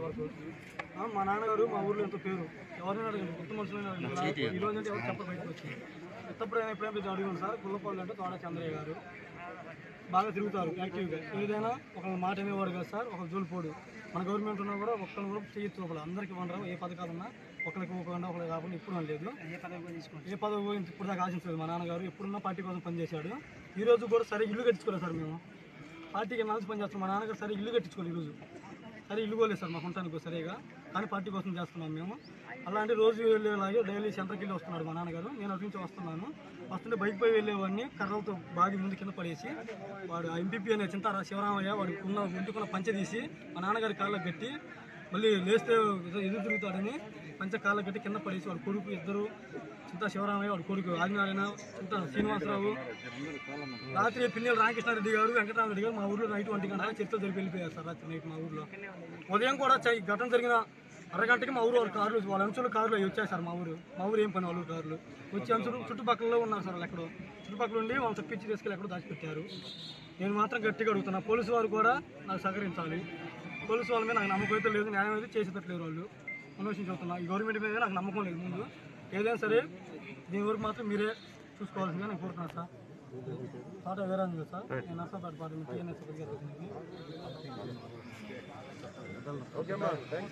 ఇంతవరకు ఆ, మా నాన్నగారు మా ఊర్లో ఎంతో పేరు ఎవరైనా అడగండి కొత్త మనుషులైనా అడగండి ఈ రోజు అంటే ఎవరు చెప్పరు బయటకు వచ్చి ఎత్తప్పుడైనా ఎప్పుడైనా కొంచెం అడిగాను సార్ గుల్లపాలు అంటే తోడ చంద్రయ్య గారు బాగా తిరుగుతారు యాక్టివ్గా ఏదైనా ఒక మాట అనేవాడు కదా సార్ ఒక జోలిపోడు మన గవర్నమెంట్ ఉన్నా కూడా ఒక్కరిని కూడా చేయొచ్చు ఒకళ్ళు అందరికీ ఇవ్వడం ఏ పథకాలున్నా ఒకరికి ఇవ్వకుండా ఒకరికి కాకుండా ఇప్పుడు అని లేదు ఏ పదవి తీసుకోండి ఏ పదవి గురించి ఇప్పుడు దాకా ఆశించలేదు మా నాన్నగారు ఎప్పుడున్నా పార్టీ కోసం పనిచేశాడు ఈ రోజు కూడా సరే ఇల్లు కట్టించుకోలేదు సార్ మేము పార్టీకి ఎన్నాళ్ళు పని చేస్తాం మా నాన్నగారు సరే ఇల్లు కట్టించుకోలేదు ఈరోజు సరే ఇల్లు కోలేదు సార్ మాకు ఉంటానికి సరిగా కానీ పార్టీ కోసం చేస్తున్నాం మేము అలాంటి రోజు వెళ్ళేలాగే డైలీ సెంటర్కి వెళ్ళి వస్తున్నాడు మా నాన్నగారు నేను అటు నుంచి వస్తున్నాను వస్తుంటే బైక్ పై వెళ్ళేవాడిని కర్రలతో బాగి ముందు కింద పడేసి వాడు ఎంపీపీ అనే చింతారా శివరామయ్య వాడు ఉన్న ఒంటికున్న పంచె తీసి మా నాన్నగారి కాళ్ళకి కట్టి మళ్ళీ లేస్తే ఎదురు ఎదురు తిరుగుతాడని పంచ కాళ్ళకి కట్టి కింద పడేసి వాడు కొడుకు ఇద్దరు చింతా శివరామయ్య వాడు కొడుకు ఆదినారాయణ చింతా శ్రీనివాసరావు రాత్రి పిన్నెల రామకృష్ణారెడ్డి గారు వెంకటరామరెడ్డి గారు మా ఊర్లో నైట్ ఒంటి గంట చర్చలు జరిపి వెళ్ళిపోయారు సార్ రాత్రి నైట్ మా ఊర్లో ఉదయం కూడా చై- ఘటన జరిగిన అరగంటకి మా ఊరు వాళ్ళ కార్లు వాళ్ళ అంచులు కార్లు అవి వచ్చాయి సార్ మా ఊరు మా ఊరు ఏం పని వాళ్ళ ఊరు కార్లు వచ్చి అంచులు చుట్టుపక్కల ఉన్నారు సార్ వాళ్ళు ఎక్కడో చుట్టుపక్కల ఉండి వాళ్ళు తప్పించి తీసుకెళ్ళి ఎక్కడో దాచిపెట్టారు నేను మాత్రం గట్టిగా అడుగుతున్నా పోలీసు వారు కూడా నాకు సహకరించాలి పోలీసు వాళ్ళ మీద నాకు నమ్మకం అయితే లేదు న్యాయం అయితే చేసేటట్లేరు వాళ్ళు అన్వేషణ చూస్తున్నా ఈ గవర్నమెంట్ మీద నాకు నమ్మకం లేదు ముందు ఏదైనా సరే దీని వరకు మాత్రం మీరే చూసుకోవాల్సిందిగా నేను కోరుతున్నాను సార్ పాట వేరే ఉంది కదా సార్ నేను నర్సంపేట పాట టీఎన్ఎస్